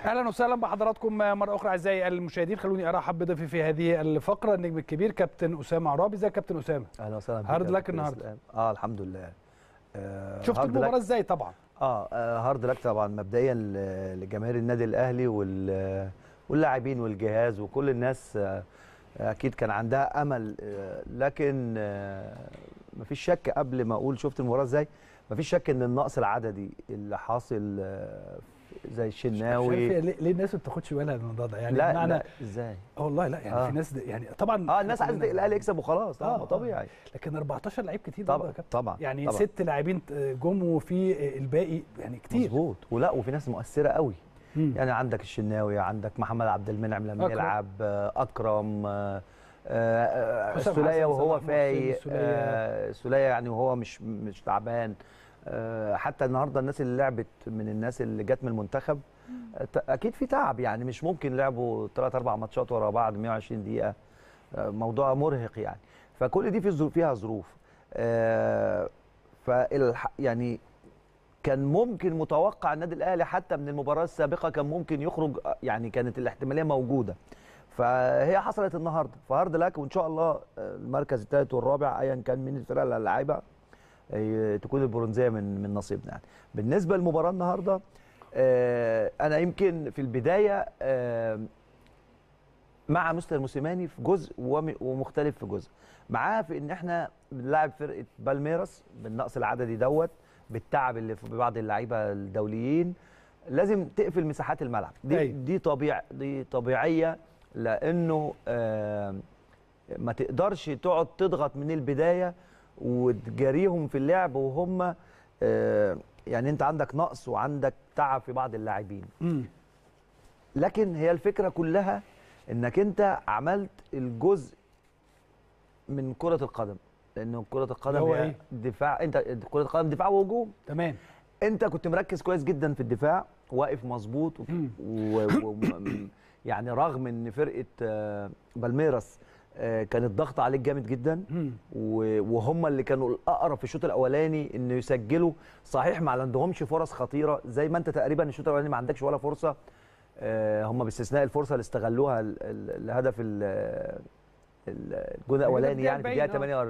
اهلا وسهلا بحضراتكم مره اخرى اعزائي المشاهدين خلوني ارحب بضيفي في هذه الفقره النجم الكبير كابتن اسامه عرابي ازيك يا كابتن اسامه اهلا وسهلا بك هارد يا لك كابتن النهارده. اسلام. اه الحمد لله آه شفت هارد المباراه لك- ازاي طبعا اه آه، هارد لك طبعا مبدئيا ل- لجماهير النادي الاهلي وال واللاعبين والجهاز وكل الناس آه، اكيد كان عندها امل آه، لكن آه، مفيش شك قبل ما اقول شفت المباراه ازاي مفيش شك ان النقص العددي اللي حاصل آه، زي الشناوي شايف ليه ليه الناس ما بتاخدش بالها من الموضوع ده يعني لا بمعنى لا ازاي آه والله لا يعني آه. في ناس ده يعني طبعا اه الناس عايزه كلنا- الاهلي يكسب وخلاص آه، اه آه. طبيعي لكن 14 لعيب كتير طبعا برضه يا كابتن طبعا يعني طبعا. ست لاعبين جم وفي الباقي يعني كتير مظبوط ولا وفي ناس مؤثره قوي مم. يعني عندك الشناوي عندك محمد عبد المنعم لما أكرم. يلعب آه، اكرم آه، آه، حسام السوليه حسن، وهو صلاح محسن، فايق السولية. آه، السوليه يعني وهو مش مش تعبان آه، حتى النهارده الناس اللي لعبت من الناس اللي جت من المنتخب آه، ت- اكيد في تعب يعني مش ممكن لعبوا ثلاث اربع ماتشات ورا بعض 120 دقيقه آه، موضوع مرهق يعني فكل دي في ظروف فيها ظروف آه، فالح يعني كان ممكن متوقع النادي الاهلي حتى من المباراه السابقه كان ممكن يخرج يعني كانت الاحتماليه موجوده فهي حصلت النهارده فهارد لك وان شاء الله آه، المركز الثالث والرابع ايا كان من الفرق اللي هنلاعبها آه، تكون البرونزيه من من نصيبنا يعني بالنسبه للمباراه النهارده آه، انا يمكن في البدايه آه، مع مستر موسيماني في جزء وم- ومختلف في جزء معاه في ان احنا بنلعب فرقه بالميراس بالنقص العددي دوت بالتعب اللي في بعض اللعيبه الدوليين لازم تقفل مساحات الملعب دي أيوة. دي طبيع دي طبيعيه لانه آه ما تقدرش تقعد تضغط من البدايه وتجاريهم في اللعب وهم آه يعني انت عندك نقص وعندك تعب في بعض اللاعبين مم. لكن هي الفكره كلها انك انت عملت الجزء من كره القدم لانه كره القدم اللي هو هي إيه؟ دفاع انت كره القدم دفاع وهجوم تمام انت كنت مركز كويس جدا في الدفاع واقف مظبوط و... مم. و... و... م- يعني رغم ان فرقه آه، بالميراس آه، كانت ضغط عليك جامد جدا مم. و- وهم اللي كانوا الاقرب في الشوط الاولاني انه يسجلوا صحيح ما عندهمش فرص خطيره زي ما انت تقريبا الشوط الاولاني ما عندكش ولا فرصه آه، هم باستثناء الفرصه اللي استغلوها ال- ال- الهدف ال- ال- الجون الاولاني يعني في الدقيقه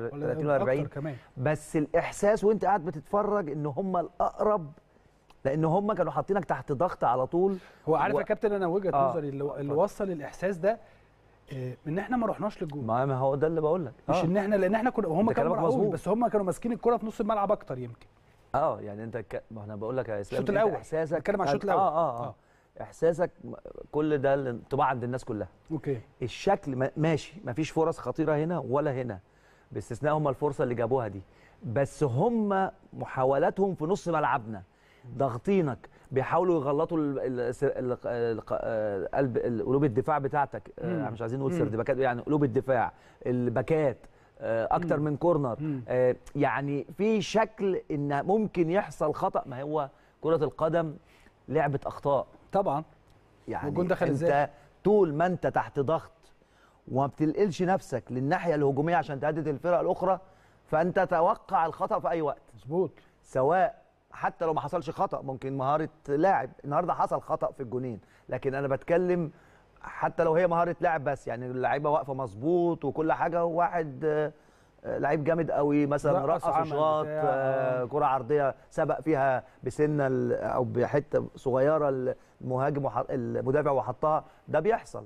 38 48 كمان بس الاحساس وانت قاعد بتتفرج ان هم الاقرب لان هم كانوا حاطينك تحت ضغط على طول هو عارف و- يا كابتن انا وجهه آه. نظري اللي, اللي اتفضل. وصل الاحساس ده آه، ان احنا ما رحناش للجول ما ما هو ده اللي بقول لك مش ان احنا لان احنا كنا هم ده كانوا كلامك مرعوبين مظبوط. بس هم كانوا ماسكين الكره في نص الملعب اكتر يمكن اه يعني انت ك... ما انا بقول لك يا اسلام الشوط أنت الأول. احساسك بتكلم على الشوط اه الأول. اه اه, آه. احساسك م- كل ده الانطباع عند الناس كلها اوكي الشكل ما- ماشي ما فيش فرص خطيره هنا ولا هنا باستثناء هم الفرصه اللي جابوها دي بس هم محاولاتهم في نص ملعبنا ضاغطينك بيحاولوا يغلطوا ال- ال- س- ال- ال- آه، قلب ال- قلوب الدفاع بتاعتك آه، مم. مش عايزين نقول مم. سردباكات يعني قلوب الدفاع الباكات آه، اكتر مم. من كورنر مم. آه، يعني في شكل ان ممكن يحصل خطا ما هو كره القدم لعبه اخطاء طبعا يعني والجون دخل انت إزاي؟ طول ما انت تحت ضغط وما بتنقلش نفسك للناحيه الهجوميه عشان تهدد الفرق الاخرى فانت توقع الخطا في اي وقت مظبوط سواء حتى لو ما حصلش خطا ممكن مهاره لاعب النهارده حصل خطا في الجونين لكن انا بتكلم حتى لو هي مهاره لاعب بس يعني اللعيبه واقفه مظبوط وكل حاجه واحد آه، آه، لعيب جامد قوي مثلا رقص رقص عمل وشاط بتاع، آه، آه. كره عرضيه سبق فيها بسنه ال- او بحته صغيره المهاجم وح- المدافع وحطها ده بيحصل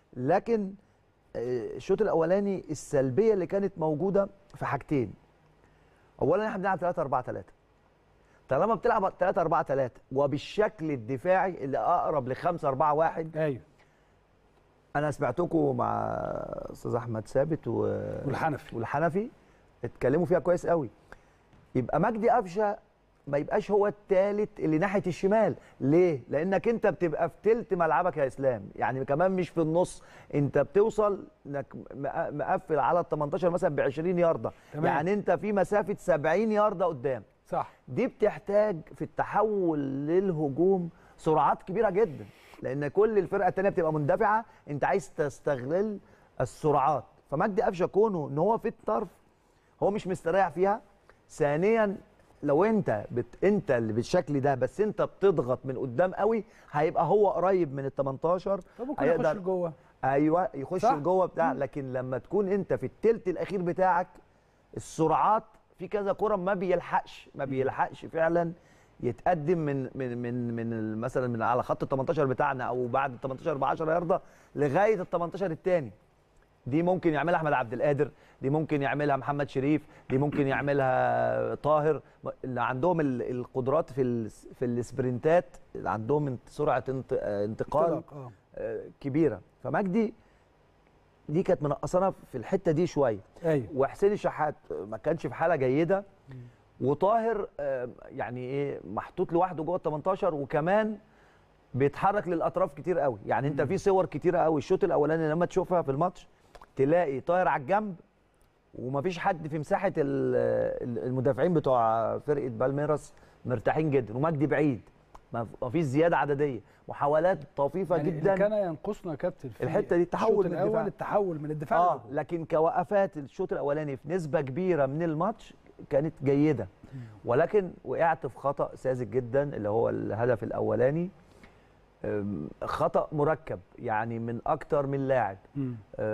لكن آه، الشوط الاولاني السلبيه اللي كانت موجوده في حاجتين اولا احنا بنلعب 3 4 3 طالما بتلعب 3 4 3 وبالشكل الدفاعي اللي اقرب ل 5 4 1 ايوه انا سمعتكم مع استاذ احمد ثابت و... والحنفي. والحنفي اتكلموا فيها كويس قوي يبقى مجدي قفشه ما يبقاش هو الثالث اللي ناحيه الشمال ليه لانك انت بتبقى في تلت ملعبك يا اسلام يعني كمان مش في النص انت بتوصل انك مق- مقفل على ال 18 مثلا ب 20 يارده تمام. يعني انت في مسافه 70 يارده قدام صح دي بتحتاج في التحول للهجوم سرعات كبيره جدا لان كل الفرقه الثانيه بتبقى مندفعه انت عايز تستغل السرعات فمجدي قفشه كونه ان هو في الطرف هو مش مستريح فيها ثانيا لو انت بت... انت اللي بالشكل ده بس انت بتضغط من قدام قوي هيبقى هو قريب من ال 18 طب ممكن يخش هيقدر- لجوه ايوه يخش صح. لجوه بتاع لكن لما تكون انت في التلت الاخير بتاعك السرعات في كذا كره ما بيلحقش ما بيلحقش فعلا يتقدم من من من من ال- مثلا من على خط ال 18 بتاعنا او بعد ال 18 ب 10 يارده لغايه ال 18 الثاني دي ممكن يعملها احمد عبد القادر دي ممكن يعملها محمد شريف دي ممكن يعملها طاهر اللي عندهم ال- القدرات في ال- في السبرنتات اللي عندهم انت- سرعه انت- انتقال انطلاق، اه آه، كبيره فمجدي دي كانت منقصانا في الحته دي شويه ايوه وحسين الشحات ما كانش في حاله جيده وطاهر آه، يعني ايه محطوط لوحده جوه ال 18 وكمان بيتحرك للاطراف كتير قوي يعني انت في صور كتيره قوي الشوط الاولاني لما تشوفها في الماتش تلاقي طاهر على الجنب ومفيش حد في مساحه ال- ال- المدافعين بتوع فرقه بالميراس مرتاحين جدا ومجدي بعيد ما فيش زياده عدديه محاولات طفيفه يعني جدا اللي كان ينقصنا يا كابتن في الحتة دي تحول الشوط من الاول الدفاع. التحول من الدفاع اه للهجوم. لكن كوقفات الشوط الاولاني في نسبه كبيره من الماتش كانت جيده ولكن وقعت في خطا ساذج جدا اللي هو الهدف الاولاني أم، خطا مركب يعني من اكتر من لاعب مم.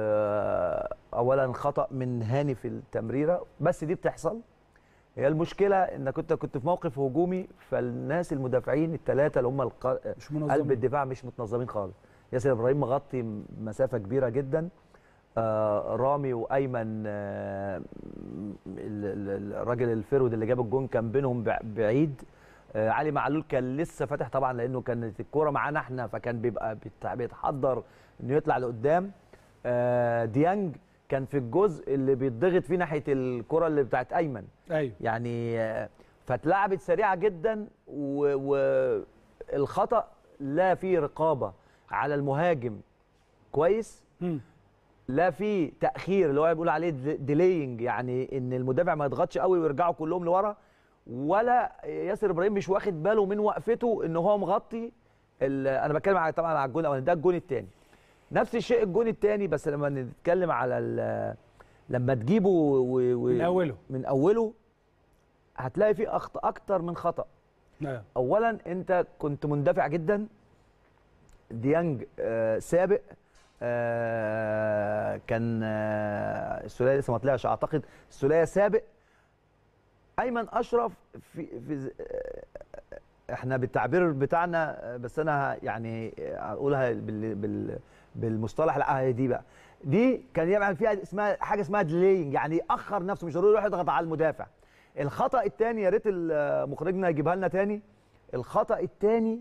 آه، اولا خطا من هاني في التمريره بس دي بتحصل هي المشكله انك كنت كنت في موقف هجومي فالناس المدافعين الثلاثه اللي هم الق... مش منظم قلب الدفاع مش متنظمين خالص ياسر ابراهيم مغطي مسافه كبيره جدا آه رامي وايمن آه ال- ال- الراجل الفرود اللي جاب الجون كان بينهم بع- بعيد آه علي معلول كان لسه فاتح طبعا لانه كانت الكوره معانا احنا فكان بيبقى بيت- بيتحضر انه يطلع لقدام آه ديانج كان في الجزء اللي بيتضغط فيه ناحيه الكره اللي بتاعت ايمن ايوه يعني آه، فاتلعبت سريعه جدا والخطا لا في رقابه على المهاجم كويس مم. لا في تاخير اللي هو بيقول عليه ديلينج يعني ان المدافع ما يضغطش قوي ويرجعوا كلهم لورا ولا ياسر ابراهيم مش واخد باله من وقفته ان هو مغطي ال- انا بتكلم على طبعا على الجون الاولاني ده الجون الثاني نفس الشيء الجون الثاني بس لما نتكلم على ال- لما تجيبه و... و... من اوله من اوله هتلاقي فيه اخطاء اكتر من خطا ايوه اولا انت كنت مندفع جدا ديانج آه سابق آه كان آه السوليه لسه ما طلعش اعتقد السوليه سابق ايمن اشرف في, في ز- آه احنا بالتعبير بتاعنا آه، بس انا ه- يعني هقولها بال بال بالمصطلح لا هي دي بقى دي كان يعمل فيها اسمها حاجه اسمها ديلينج يعني ياخر نفسه مش ضروري يروح يضغط على المدافع الخطا الثاني يا ريت ال- مخرجنا يجيبها لنا تاني الخطا الثاني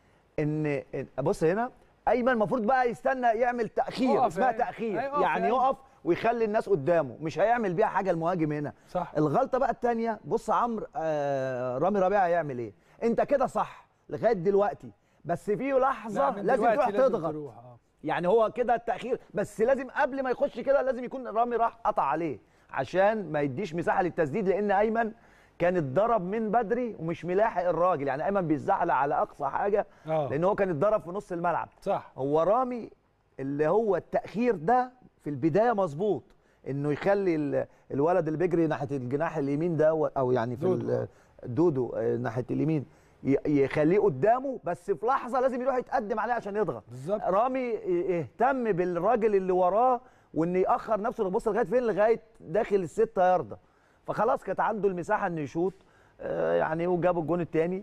ان إن- بص هنا ايمن المفروض بقى يستنى يعمل تاخير يقف اسمها يعني. تاخير أيوة، يقف يعني يعني. يقف ويخلي الناس قدامه مش هيعمل بيها حاجه المهاجم هنا صح الغلطه بقى الثانيه بص عمرو آه رامي ربيعه هيعمل ايه انت كده صح لغايه دلوقتي بس في لا، لحظه من لازم دلوقتي تروح تضغط تروح، آه. يعني هو كده التاخير بس لازم قبل ما يخش كده لازم يكون رامي راح قطع عليه عشان ما يديش مساحه للتسديد لان ايمن كان اتضرب من بدري ومش ملاحق الراجل يعني ايمن بيتزحلق على اقصى حاجه اه لان هو كان اتضرب في نص الملعب صح هو رامي اللي هو التاخير ده في البدايه مظبوط انه يخلي ال- الولد اللي بيجري ناحيه الجناح اليمين ده و- او يعني في دودو. ال- دودو آه، ناحيه اليمين ي- يخليه قدامه بس في لحظه لازم يروح يتقدم عليه عشان يضغط بالظبط رامي اهتم بالراجل اللي وراه وان ياخر نفسه بص لغايه فين لغايه داخل الستة ياردة فخلاص كانت عنده المساحه انه يشوط آه، يعني وجاب الجون الثاني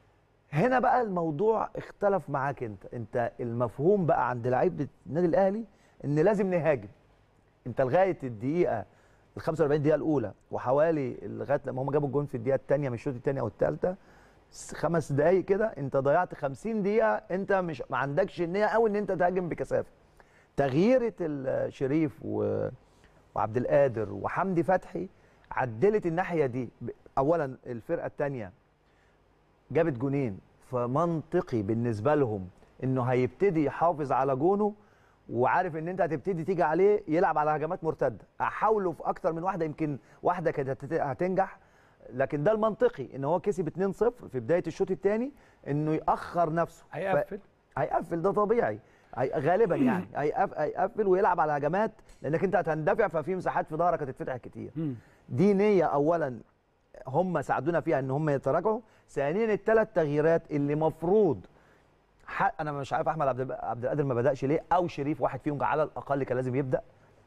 هنا بقى الموضوع اختلف معاك انت انت المفهوم بقى عند لعيبه النادي الاهلي ان لازم نهاجم انت لغايه الدقيقه ال 45 دقيقه الاولى وحوالي لغايه لما هم جابوا الجون في الدقيقه الثانيه من الشوط الثاني او الثالثه خمس دقايق كده انت ضيعت 50 دقيقه انت مش ما عندكش النيه قوي ان انت تهاجم بكثافه تغييره الشريف و... وعبد القادر وحمدي فتحي عدلت الناحيه دي ب- اولا الفرقه الثانيه جابت جونين فمنطقي بالنسبه لهم انه هيبتدي يحافظ على جونه وعارف ان انت هتبتدي تيجي عليه يلعب على هجمات مرتده احاوله في اكتر من واحده يمكن واحده كانت هتت- هتنجح لكن ده المنطقي ان هو كسب 2-0 في بدايه الشوط الثاني انه ياخر نفسه ف- هيقفل هيقفل ده طبيعي هي غالبا يعني هيقف- هيقفل ويلعب على هجمات لانك انت هتندفع ففي مساحات في ظهرك هتتفتح كتير مم. دي نيه اولا هم ساعدونا فيها ان هم يتراجعوا ثانيا الثلاث تغييرات اللي مفروض ح- انا مش عارف احمد عبد عبد القادر ما بداش ليه او شريف واحد فيهم على الاقل كان لازم يبدا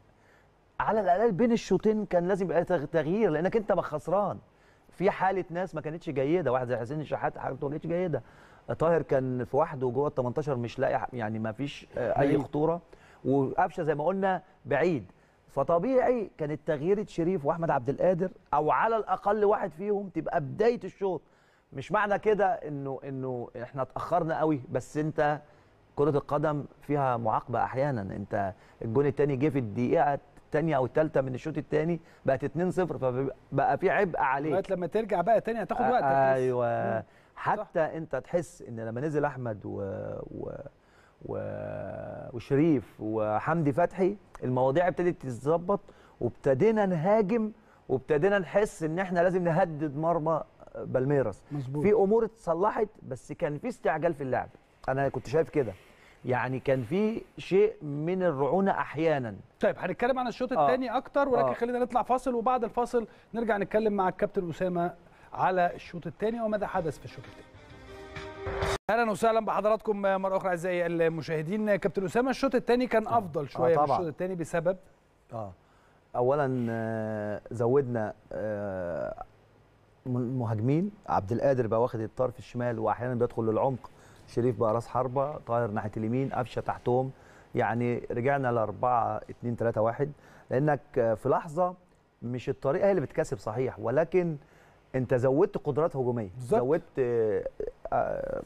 على الاقل بين الشوطين كان لازم يبقى تغ- تغيير لانك انت بقى خسران في حاله ناس ما كانتش جيده واحد زي حسين الشحات حالته ما كانتش جيده طاهر كان في وحده جوه ال 18 مش لاقي ح- يعني ما فيش آه، اي بعيد. خطوره وقفشه زي ما قلنا بعيد فطبيعي كانت تغييره شريف واحمد عبد القادر او على الاقل واحد فيهم تبقى بدايه الشوط مش معنى كده انه انه احنا اتاخرنا قوي بس انت كره القدم فيها معاقبه احيانا انت الجون الثاني جه في الدقيقه الثانيه او الثالثه من الشوط الثاني بقت 2-0 فبقى في عبء عليك لغايه لما ترجع بقى تاني هتاخد وقت ايوه مم. حتى انت تحس ان لما نزل احمد و... و... و... وشريف وحمدي فتحي المواضيع ابتدت تتظبط وابتدينا نهاجم وابتدينا نحس ان احنا لازم نهدد مرمى بالميراس مظبوط في امور اتصلحت بس كان في استعجال في اللعب انا كنت شايف كده يعني كان في شيء من الرعونه احيانا طيب هنتكلم عن الشوط آه. الثاني اكتر ولكن آه. خلينا نطلع فاصل وبعد الفاصل نرجع نتكلم مع الكابتن اسامه على الشوط الثاني وماذا حدث في الشوط الثاني اهلا وسهلا بحضراتكم مره اخرى اعزائي المشاهدين كابتن اسامه الشوط الثاني كان افضل شويه من طبعاً. الشوط الثاني بسبب اه اولا آه، زودنا آه، م- مهاجمين عبد القادر بقى واخد الطرف الشمال واحيانا بيدخل للعمق شريف بقى راس حربه طاهر ناحيه اليمين قفشه تحتهم يعني رجعنا ل 4 2 3 1 لانك آه، في لحظه مش الطريقه هي اللي بتكسب صحيح ولكن انت زودت قدرات هجوميه بالظبط. زودت آه، آه،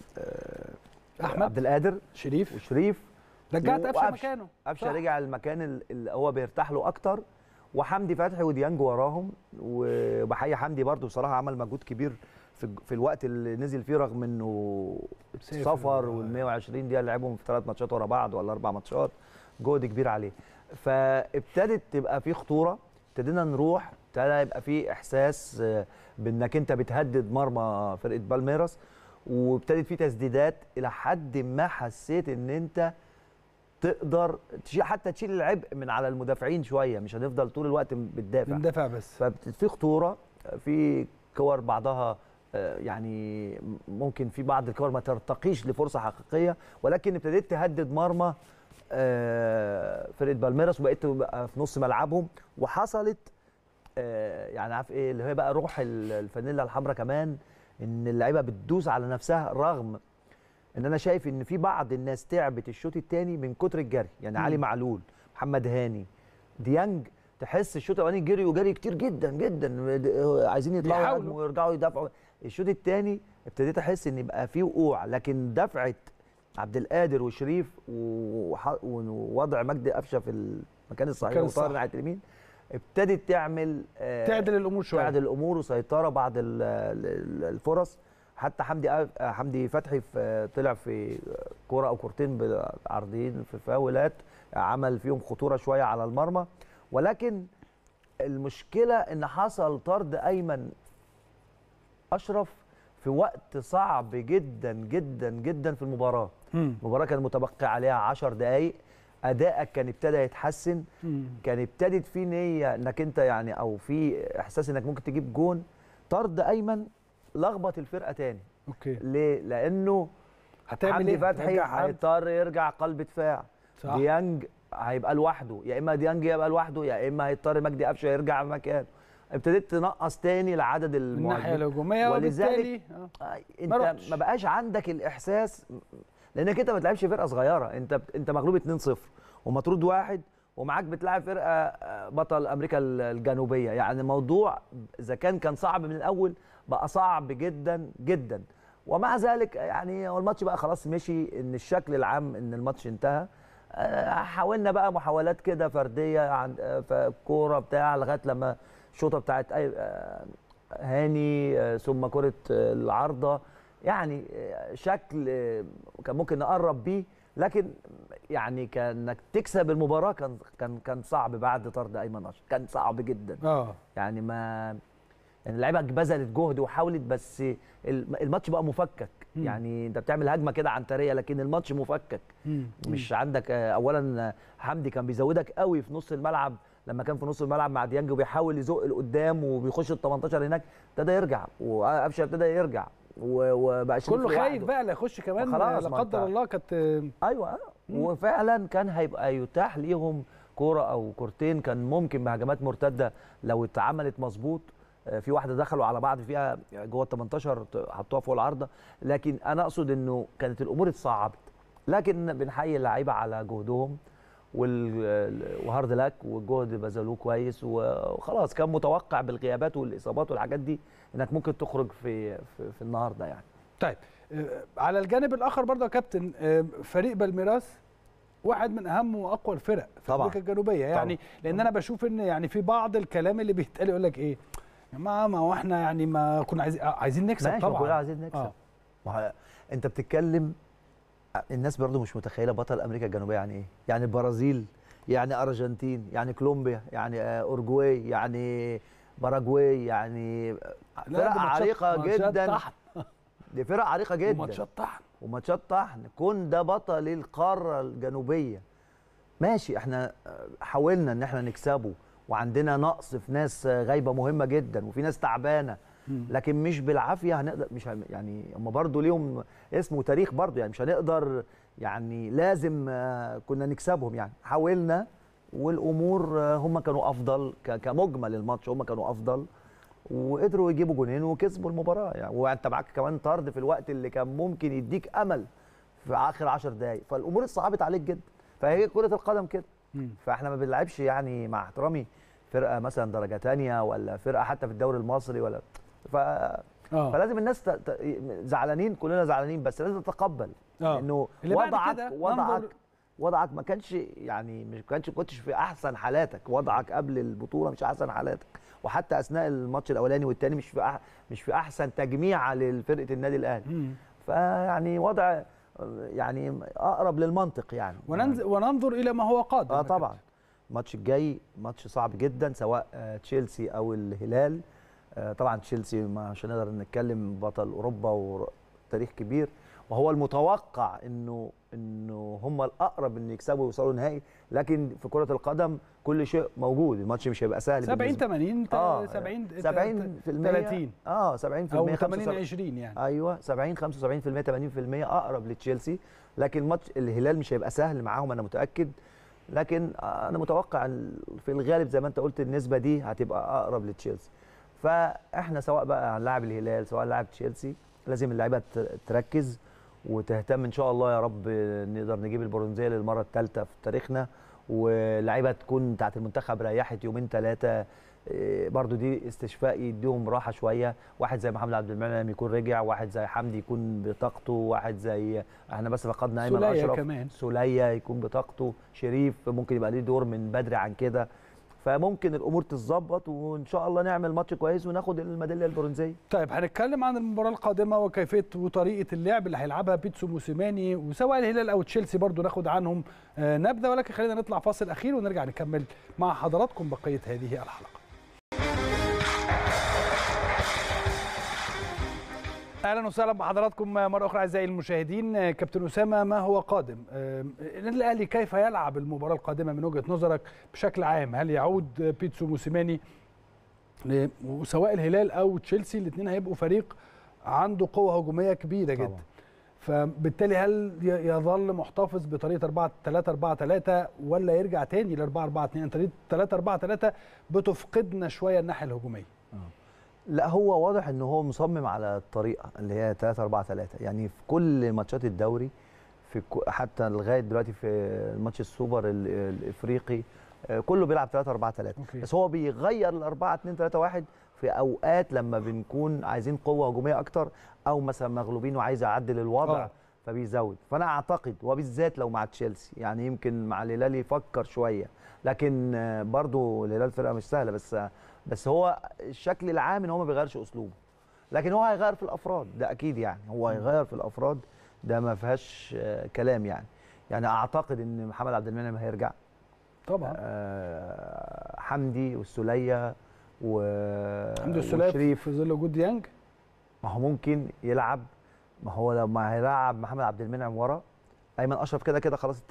آه، أحمد. عبد القادر شريف وشريف رجعت قفشه وقفشة. مكانه قفشه صح. رجع المكان ال- اللي هو بيرتاح له اكتر وحمدي فتحي وديانج وراهم وبحيي حمدي برضو بصراحه عمل مجهود كبير في الج- في الوقت اللي نزل فيه رغم انه سافر. سفر وال 120 دقيقه لعبهم في ثلاث ماتشات ورا بعض ولا اربع ماتشات جهد كبير عليه فابتدت تبقى في خطوره ابتدينا نروح ابتدى يبقى في احساس آه، بانك انت بتهدد مرمى فرقه بالميراس وابتدت في تسديدات الى حد ما حسيت ان انت تقدر تشيل حتى تشيل العبء من على المدافعين شويه مش هنفضل طول الوقت بتدافع بندافع بس ففي خطوره في كور بعضها آه، يعني ممكن في بعض الكور ما ترتقيش لفرصه حقيقيه ولكن ابتديت تهدد مرمى آه، فرقه بالميراس وبقيت تبقى في نص ملعبهم وحصلت آه، يعني عارف ايه اللي هي بقى روح ال- الفانيلا الحمراء كمان ان اللعيبه بتدوس على نفسها رغم ان انا شايف ان في بعض الناس تعبت الشوط الثاني من كتر الجري يعني مم. علي معلول محمد هاني ديانج تحس الشوط الاولاني جري وجري كتير جدا جدا د- عايزين يطلعوا بيحاولوا. يهاجموا ويرجعوا يدافعوا الشوط الثاني ابتديت احس ان بقى فيه وقوع لكن دفعه عبد القادر وشريف وح- ووضع مجدي قفشه في المكان الصحيح المكان وطاهر الصح. ناحيه اليمين ابتدت تعمل آه، تعدل الامور شويه تعدل الامور وسيطره بعض ال- ال- الفرص حتى حمدي أ- حمدي فتحي في طلع في كوره او كورتين عرضيين في فاولات عمل فيهم خطوره شويه على المرمى ولكن المشكله ان حصل طرد ايمن اشرف في وقت صعب جدا جدا جدا في المباراه مم. المباراه كان متبقي عليها 10 دقائق ادائك كان ابتدى يتحسن مم. كان ابتدت في نيه انك انت يعني او في احساس انك ممكن تجيب جون طرد ايمن لخبط الفرقه تاني اوكي ليه لانه هتعمل حمدي ايه فتحي رجع حمدي. هيضطر يرجع قلب دفاع صح. ديانج هيبقى لوحده يا اما ديانج يبقى لوحده يا اما هيضطر مجدي قفشه يرجع مكانه ابتديت تنقص تاني لعدد من الناحيه المهاجمين الهجوميه ولذلك وبالتالي آه. آه، انت ما ما, رحتش. ما بقاش عندك الاحساس لانك انت ما بتلعبش فرقه صغيره انت انت مغلوب 2-0 ومطرود واحد ومعاك بتلعب فرقه آه، بطل امريكا الجنوبيه يعني الموضوع اذا كان كان صعب من الاول بقى صعب جدا جدا ومع ذلك يعني هو الماتش بقى خلاص مشي ان الشكل العام ان الماتش انتهى آه، حاولنا بقى محاولات كده فرديه عند آه، في الكوره بتاع لغايه لما الشوطه بتاعت أي- آه، هاني آه، ثم كره آه، العارضه يعني آه، شكل آه، كان ممكن نقرب بيه لكن يعني كانك تكسب المباراه كان كان كان صعب بعد طرد ايمن اشرف كان صعب جدا اه يعني ما يعني اللعيبه بذلت جهد وحاولت بس الم- الماتش بقى مفكك مم. يعني انت بتعمل هجمه كده عنتريه لكن الماتش مفكك مم. مش عندك آه، اولا آه، حمدي كان بيزودك قوي في نص الملعب لما كان في نص الملعب مع ديانج وبيحاول يزق لقدام وبيخش ال 18 هناك ابتدى يرجع وقفشه ابتدى يرجع و- وبقى شريف كله خايف لوحده. بقى لا يخش كمان خلاص، لا ما قدر انت- الله كانت ايوه وفعلا كان هيبقى يتاح ليهم كوره او كورتين كان ممكن بهجمات مرتده لو اتعملت مظبوط آه، في واحده دخلوا على بعض فيها جوه ال 18 حطوها فوق العارضه لكن انا اقصد انه كانت الامور اتصعبت لكن بنحيي اللعيبه على جهدهم وال- وهارد لك والجهد بذلوه كويس وخلاص كان متوقع بالغيابات والاصابات والحاجات دي انك ممكن تخرج في في, في النهارده يعني طيب آه، على الجانب الاخر برضه يا كابتن آه، فريق بالميراس واحد من اهم واقوى الفرق في طبعاً. امريكا الجنوبيه يعني لان انا بشوف ان يعني في بعض الكلام اللي بيتقال يقول لك ايه يا جماعه ما هو احنا يعني ما كنا عايزين آه، عايزين نكسب ماشي كلنا طبعا عايزين نكسب آه. ما هو انت بتتكلم الناس برضو مش متخيله بطل امريكا الجنوبيه يعني ايه يعني البرازيل يعني ارجنتين يعني كولومبيا يعني آه، اورجواي يعني باراجواي يعني لا، فرق دي ماتشات- عريقه ماتشات جدا طحن دي فرق عريقه جدا وماتشات طحن وماتشات طحن كون ده بطل القاره الجنوبيه ماشي احنا آه، حاولنا ان احنا نكسبه وعندنا نقص في ناس آه، غايبه مهمه جدا وفي ناس تعبانه مم. لكن مش بالعافيه هنقدر مش هم يعني هم برضه ليهم اسم وتاريخ برضه يعني مش هنقدر يعني لازم آه، كنا نكسبهم يعني حاولنا والامور آه، هم كانوا افضل ك- كمجمل الماتش هم كانوا افضل وقدروا يجيبوا جونين وكسبوا المباراه يعني وانت معاك كمان طرد في الوقت اللي كان ممكن يديك امل في اخر 10 دقائق فالامور اتصعبت عليك جدا فهي كره القدم كده مم. فاحنا ما بنلعبش يعني مع احترامي فرقه مثلا درجه تانية ولا فرقه حتى في الدوري المصري ولا ف... اه فلازم الناس ت... ت... زعلانين كلنا زعلانين بس لازم تتقبل آه. انه اللي بعد وضعك كده وضعك ننظر- وضعك ما كانش يعني مش كانش كنتش في احسن حالاتك وضعك قبل البطوله مش احسن حالاتك وحتى اثناء الماتش الاولاني والثاني مش في أح... مش في احسن تجميعه لفرقه النادي الاهلي مم. فيعني وضع يعني اقرب للمنطق يعني وننز- وننظر الى ما هو قادم اه يا كابتن. طبعا الماتش الجاي ماتش صعب جدا سواء آه، تشيلسي او الهلال آه، طبعا تشيلسي مش هنقدر نتكلم بطل اوروبا وتاريخ كبير وهو المتوقع انه انه هم الاقرب ان يكسبوا ويوصلوا نهائي لكن في كره القدم كل شيء موجود الماتش مش هيبقى سهل 70 بالنسبة- 80 اه 70 70 في 30 اه 70 في او المية 80 75 20 يعني ايوه 70 75% 80% اقرب لتشيلسي لكن ماتش الهلال مش هيبقى سهل معاهم انا متاكد لكن انا متوقع ال- في الغالب زي ما انت قلت النسبه دي هتبقى اقرب لتشيلسي فاحنا سواء بقى هنلاعب الهلال سواء هنلاعب تشيلسي لازم اللعيبه ت- تركز وتهتم ان شاء الله يا رب نقدر نجيب البرونزيه للمره الثالثه في تاريخنا واللعيبه تكون بتاعت المنتخب ريحت يومين ثلاثه برضو دي استشفاء يديهم راحه شويه واحد زي محمد عبد المنعم يكون رجع واحد زي حمدي يكون بطاقته واحد زي احنا بس فقدنا ايمن سولية اشرف كمان. سوليه يكون بطاقته شريف ممكن يبقى ليه دور من بدري عن كده فممكن الامور تتظبط وان شاء الله نعمل ماتش كويس وناخد الميداليه البرونزيه طيب هنتكلم عن المباراه القادمه وكيفيه وطريقه اللعب اللي هيلعبها بيتسو موسيماني وسواء الهلال او تشيلسي برضو ناخد عنهم آه، نبذه ولكن خلينا نطلع فاصل اخير ونرجع نكمل مع حضراتكم بقيه هذه الحلقه اهلا وسهلا بحضراتكم مره اخرى اعزائي المشاهدين كابتن اسامه ما هو قادم آه، النادي الاهلي كيف يلعب المباراه القادمه من وجهه نظرك بشكل عام هل يعود بيتسو موسيماني ل- وسواء الهلال او تشيلسي الاثنين هيبقوا فريق عنده قوه هجوميه كبيره جدا طبعاً. فبالتالي هل ي- يظل محتفظ بطريقه 4 3 4 3 ولا يرجع تاني ل 4 4 2 طريقه 3 4 3 بتفقدنا شويه الناحيه الهجوميه لا هو واضح ان هو مصمم على الطريقه اللي هي 3 4 3 يعني في كل ماتشات الدوري في كو- حتى لغايه دلوقتي في ماتش السوبر ال- الافريقي آه، كله بيلعب 3 4 3 أوكي. بس هو بيغير ال 4 2 3 1 في اوقات لما بنكون عايزين قوه هجوميه اكتر او مثلا مغلوبين وعايز يعدل الوضع آه. فبيزود فانا اعتقد وبالذات لو مع تشيلسي يعني يمكن مع الهلال يفكر شويه لكن آه، برضو الهلال فرقه مش سهله بس آه، بس هو الشكل العام ان هو ما بيغيرش اسلوبه لكن هو هيغير في الافراد ده اكيد يعني هو هيغير في الافراد ده ما فيهاش آه، كلام يعني يعني اعتقد ان محمد عبد المنعم هيرجع طبعا آه، حمدي والسوليه و حمدي السوليه وشريف في ظل وجود ديانج ما هو ممكن يلعب ما هو لما هيلعب محمد عبد المنعم ورا ايمن اشرف كده كده خلاص اتطرد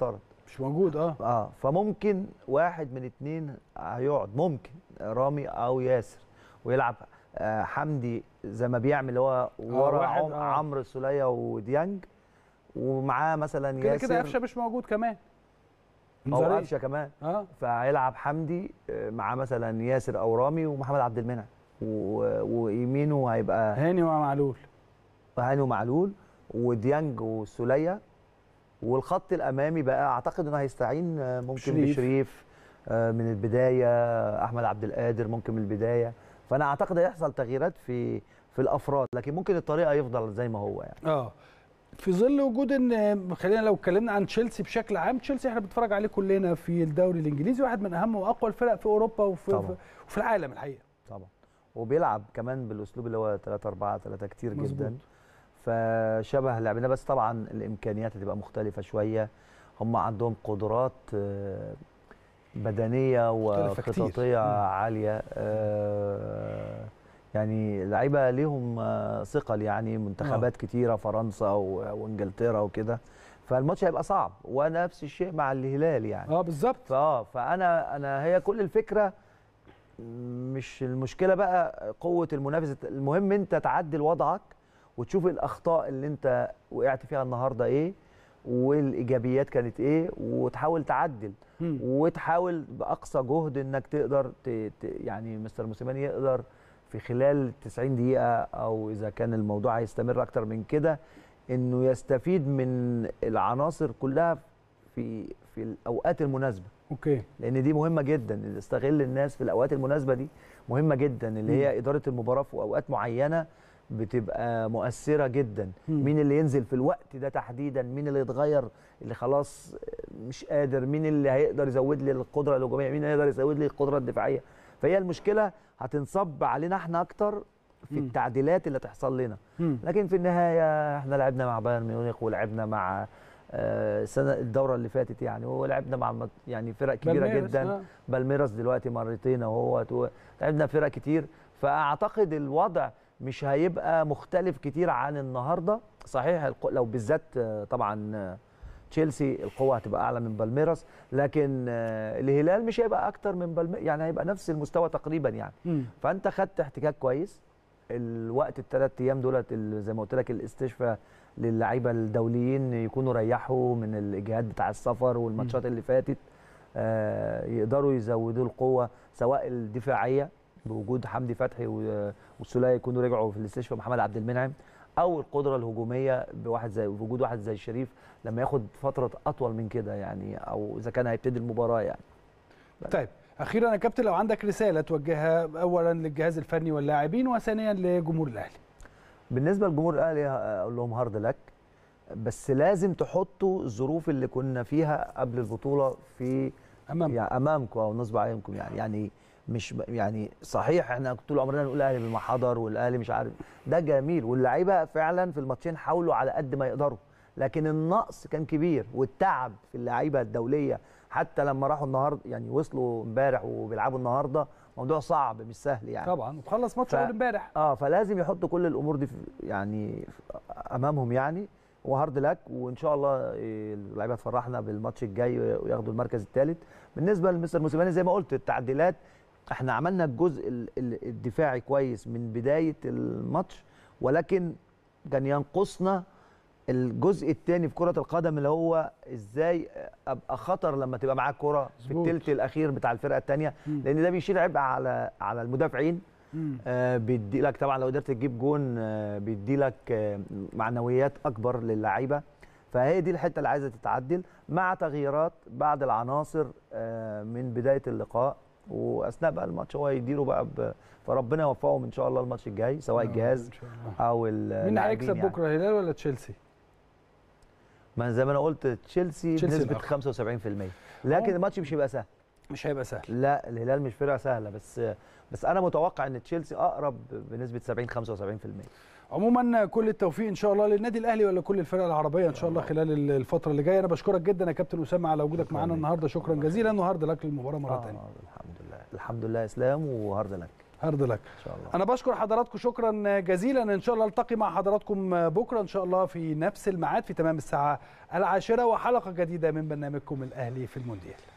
مش موجود اه اه فممكن واحد من اتنين هيقعد ممكن رامي او ياسر ويلعب آه حمدي زي ما بيعمل اللي هو ورا واحد، عم آه. عمرو السوليه وديانج ومعاه مثلا كده ياسر كده قفشه مش موجود كمان او نظريا. قفشه كمان اه فهيلعب حمدي آه، معاه مثلا ياسر او رامي ومحمد عبد المنعم و- ويمينه هيبقى هاني ومعلول هاني ومعلول وديانج والسوليه والخط الامامي بقى اعتقد انه هيستعين آه، ممكن شريف. بشريف آه، من البدايه احمد عبد القادر ممكن من البدايه فانا اعتقد هيحصل تغييرات في في الافراد لكن ممكن الطريقه يفضل زي ما هو يعني اه في ظل وجود ان خلينا لو اتكلمنا عن تشيلسي بشكل عام تشيلسي احنا بنتفرج عليه كلنا في الدوري الانجليزي واحد من اهم واقوى الفرق في اوروبا وفي طبعا. وفي العالم الحقيقه طبعا وبيلعب كمان بالاسلوب اللي هو 3 4 3 كتير مظبوط. جدا فشبه لعبنا بس طبعا الامكانيات هتبقى مختلفه شويه هم عندهم قدرات آه، بدنيه مختلفة كتير. وخططيه مم. عاليه آه، يعني لعيبه ليهم آه، ثقل يعني منتخبات كتيره فرنسا و- وانجلترا وكده فالماتش هيبقى صعب ونفس الشيء مع الهلال يعني اه بالظبط فاه فانا انا هي كل الفكره مش المشكله بقى قوه المنافس المهم انت تعدل وضعك وتشوف الاخطاء اللي انت وقعت فيها النهارده ايه والايجابيات كانت ايه وتحاول تعدل مم. وتحاول باقصى جهد انك تقدر ت... ت... يعني مستر موسيماني يقدر في خلال 90 دقيقه او اذا كان الموضوع هيستمر اكتر من كده انه يستفيد من العناصر كلها في في الاوقات المناسبه اوكي لان دي مهمه جدا إن استغل الناس في الاوقات المناسبه دي مهمه جدا اللي هي اداره المباراه في اوقات معينه بتبقى مؤثره جدا مم. مين اللي ينزل في الوقت ده تحديدا مين اللي يتغير اللي خلاص مش قادر مين اللي هيقدر يزود لي القدره الهجوميه مين اللي هيقدر يزود لي القدره الدفاعيه فهي المشكله هتنصب علينا احنا اكتر في مم. التعديلات اللي تحصل لنا مم. لكن في النهايه احنا لعبنا مع بايرن ميونخ ولعبنا مع آه، السنه الدوره اللي فاتت يعني ولعبنا مع مت- يعني فرق كبيره بالميرس، جدا آه. بالميراس دلوقتي مرتين اهوت لعبنا فرق كتير فاعتقد الوضع مش هيبقى مختلف كتير عن النهارده صحيح الق- لو بالذات آه، طبعا آه، تشيلسي القوه هتبقى اعلى من بالميراس لكن آه، الهلال مش هيبقى اكتر من بالميراس يعني هيبقى نفس المستوى تقريبا يعني مم. فانت خدت احتكاك كويس الوقت الثلاث ايام دولت ال- زي ما قلت لك الاستشفاء للعيبه الدوليين يكونوا ريحوا من الاجهاد بتاع السفر والماتشات اللي فاتت آه، يقدروا يزودوا القوه سواء الدفاعيه بوجود حمدي فتحي و- والسوليه يكونوا رجعوا في الاستشفاء محمد عبد المنعم او القدره الهجوميه بواحد زي بوجود واحد زي شريف لما ياخد فتره اطول من كده يعني او اذا كان هيبتدي المباراه يعني طيب اخيرا يا كابتن لو عندك رساله توجهها اولا للجهاز الفني واللاعبين وثانيا لجمهور الاهلي بالنسبه لجمهور الاهلي اقول لهم هارد لك بس لازم تحطوا الظروف اللي كنا فيها قبل البطوله في امام يعني امامكم او نصب عينكم يعني يعني مش ب- يعني صحيح احنا طول عمرنا نقول الاهلي بالمحضر والاهلي مش عارف ده جميل واللعيبه فعلا في الماتشين حاولوا على قد ما يقدروا لكن النقص كان كبير والتعب في اللعيبه الدوليه حتى لما راحوا النهارده يعني وصلوا امبارح وبيلعبوا النهارده موضوع صعب مش سهل يعني طبعا وخلص ماتش ف- اول امبارح اه فلازم يحطوا كل الامور دي في يعني في- امامهم يعني وهارد لك وان شاء الله إيه، اللعيبه تفرحنا بالماتش الجاي وياخدوا المركز الثالث بالنسبه لمستر موسيماني زي ما قلت التعديلات احنا عملنا الجزء ال- ال- الدفاعي كويس من بدايه الماتش ولكن كان ينقصنا الجزء الثاني في كره القدم اللي هو ازاي ابقى خطر لما تبقى معاك كره في مظبوط. الثلث الاخير بتاع الفرقه الثانيه مم. لان ده بيشيل عبء على على المدافعين مم. آه، بيدي لك طبعا لو قدرت تجيب جون آه، بيدي لك آه، معنويات اكبر للعيبه فهي دي الحته اللي عايزه تتعدل مع تغييرات بعض العناصر آه، من بدايه اللقاء واثناء بقى الماتش هو يديره بقى ب... فربنا يوفقهم ان شاء الله الماتش الجاي سواء آه، الجهاز إن شاء الله. او مين اللاعبين هيكسب يعني. بكره الهلال ولا تشيلسي؟ ما زي ما انا قلت تشيلسي تشيلسي بنسبه الأقوى. 75% لكن آه. الماتش مش هيبقى سهل مش هيبقى سهل لا الهلال مش فرقه سهله بس بس انا متوقع ان تشيلسي اقرب بنسبه 70 75% عموما كل التوفيق ان شاء الله للنادي الاهلي ولا كل الفرق العربيه ان شاء الله خلال الفتره اللي جايه انا بشكرك جدا يا كابتن اسامه على وجودك شكراً معانا ليك. النهارده شكرا جزيلا وهارد لك للمباراه مره آه ثانيه الحمد لله الحمد لله اسلام وهارد لك هارد لك ان شاء الله انا بشكر حضراتكم شكرا جزيلا ان شاء الله التقي مع حضراتكم بكره ان شاء الله في نفس الميعاد في تمام الساعه العاشره وحلقه جديده من برنامجكم الاهلي في المونديال